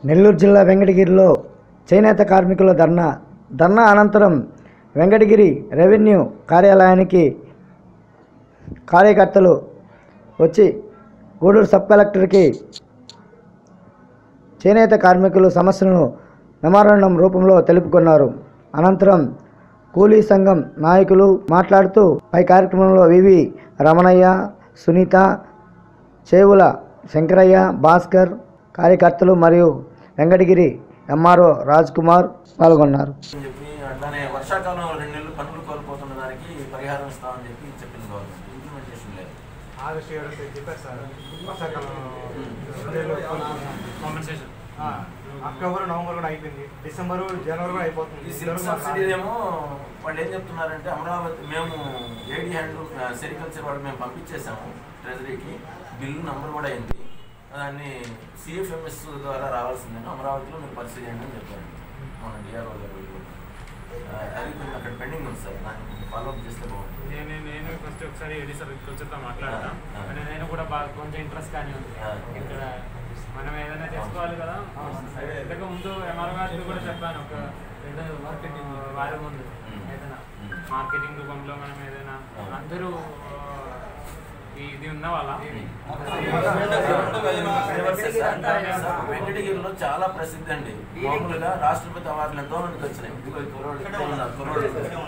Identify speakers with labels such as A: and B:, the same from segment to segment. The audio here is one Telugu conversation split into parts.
A: నెల్లూరు జిల్లా వెంకటగిరిలో చేనేత కార్మికుల ధర్నా ధర్నా అనంతరం వెంకటగిరి రెవెన్యూ కార్యాలయానికి కార్యకర్తలు వచ్చి గూడూరు సబ్ కలెక్టర్కి చేనేత కార్మికుల సమస్యలను మెమోరాండం రూపంలో తెలుపుకున్నారు అనంతరం కూలీ సంఘం నాయకులు మాట్లాడుతూ పై కార్యక్రమంలో వివి రమణయ్య సునీత చేవుల శంకరయ్య భాస్కర్ కార్యకర్తలు మరియు వెంకటగిరి ఎంఆర్ఓ రాజ్ కుమార్ పాల్గొన్నారు
B: అని చెప్పి అట్లానే వర్షాకాలం రెండు నెలలు పనులు కోల్పోతున్న దానికి పరిహారం ఇస్తామని చెప్పి చెప్పింది గవర్నమెంట్ ఇంప్లిమెంటేషన్ లేదు
C: ఆగస్టు ఏడు చెప్పారు సార్ వర్షాకాలం
D: కాంపెన్సేషన్
C: ఆ, అక్టోబర్ నవంబర్ కూడా అయిపోయింది డిసెంబర్ జనవరి కూడా అయిపోతుంది
B: ఈ సిల్క్ సబ్సిడీ ఏమో వాళ్ళు ఏం చెప్తున్నారంటే అమరావతి మేము ఏడి హ్యాండ్లూమ్ సెరికల్చర్ వాళ్ళు మేము పంపించేసాము ట్రెజరీకి బిల్లు నంబర్ కూడా అయింది దాన్ని సిఎఫ్ఎంఎస్ ద్వారా రావాల్సిందని అమరావతిలో మీరు పరిస్థితి చేయండి అని చెప్పారు మన డిఆర్ఓ గారు ఆ, అది కొంచెం అక్కడ పెండింగ్ ఉంది సార్ దాన్ని కొంచెం ఫాలోఅప్ చేస్తే బాగుంటుంది
D: నేను నేను ఫస్ట్ ఒకసారి ఏడీ సార్ కొంచెంతో మాట్లాడతా
B: ఆ, ఆ.
D: అంటే నేను కూడా బాగా కొంచెం ఇంట్రెస్ట్ కానీ ఉంది
B: ఆ.
D: ఇక్కడ మనం ఏదైనా చేసుకోవాలి కదా ఇంతకు ముందు ఎంఆర్ గారికి కూడా చెప్పాను ఒక రెండు మార్కెటింగ్ వారం ముందు
B: ఉమ్.
D: ఏదైనా
B: ఉమ్.
D: మార్కెటింగ్ రూపంలో మనం ఏదైనా
B: ఆ.
D: అందరూ ఆ, ఈ ఇది ఉన్న వాళ్ళ
B: వెంకటగిరిలో చాలా ప్రసిద్ధి అండి మామూలుగా రాష్ట్రపతి అవార్డులు ఎంతో మందికి వచ్చినాయి ఇదిగో ఈ కుర్రోడు ఇక్కడ ఉన్నారు, కుర్రోడు.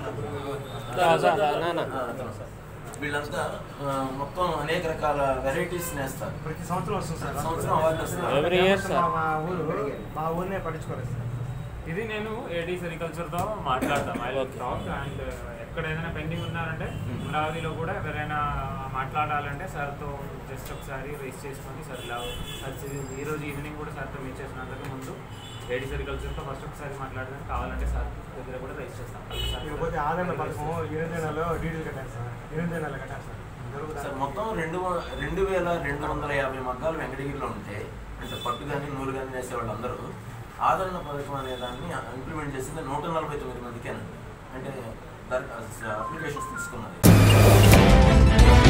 B: ఆ, అతను సార్. వీళ్ళంతా ఆ, మొత్తం అనేక రకాల వెరైటీస్ నేస్తారు
C: ప్రతి సంవత్సరం వస్తుంది సార్
B: ప్రతి సంవత్సరం అవార్డులు వస్తున్నాయి
E: Every year, sir.
C: మా- మా ఊరు మా ఊరినే పట్టించుకోలేదు సార్
D: ఇది నేను ఏడీ సెరికల్చర్తో మాట్లాడతాం ఐ టాక్ అండ్ ఎక్కడ ఏదైనా పెండింగ్ ఉన్నారంటే
B: Hmm.
D: అమరావతిలో కూడా ఎవరైనా మాట్లాడాలంటే సార్తో జస్ట్ ఒకసారి రేస్ చేసుకొని సార్ ఇలా సార్ ఈ రోజు ఈవినింగ్ కూడా సార్తో మీట్ చేసినందుకు ముందు ఏడీ సెరికల్చర్తో ఫస్ట్ ఒకసారి మాట్లాడదాం కావాలంటే సార్ దగ్గర కూడా రేస్ చేస్తాం
C: ఇకపోతే ఆదాయ పథకం ఎనిమిది నెలలో డీడీలు కట్టాను సార్ ఎనిమిది నెలలు కట్టాను సార్ జరుగుతుంది.
B: సార్ మొత్తం రెండు వ- రెండు వేల రెండు వందల యాభై మగ్గాలు వెంకటగిరిలో ఉంటే అంటే పట్టు కానీ నూలు కానీ వేసే వాళ్ళందరూ ఆదరణ పథకం అనే దాన్ని ఇంప్లిమెంట్ చేసింది నూట నలభై తొమ్మిది మందికేనండి అంటే అప్లికేషన్స్ తీసుకున్నది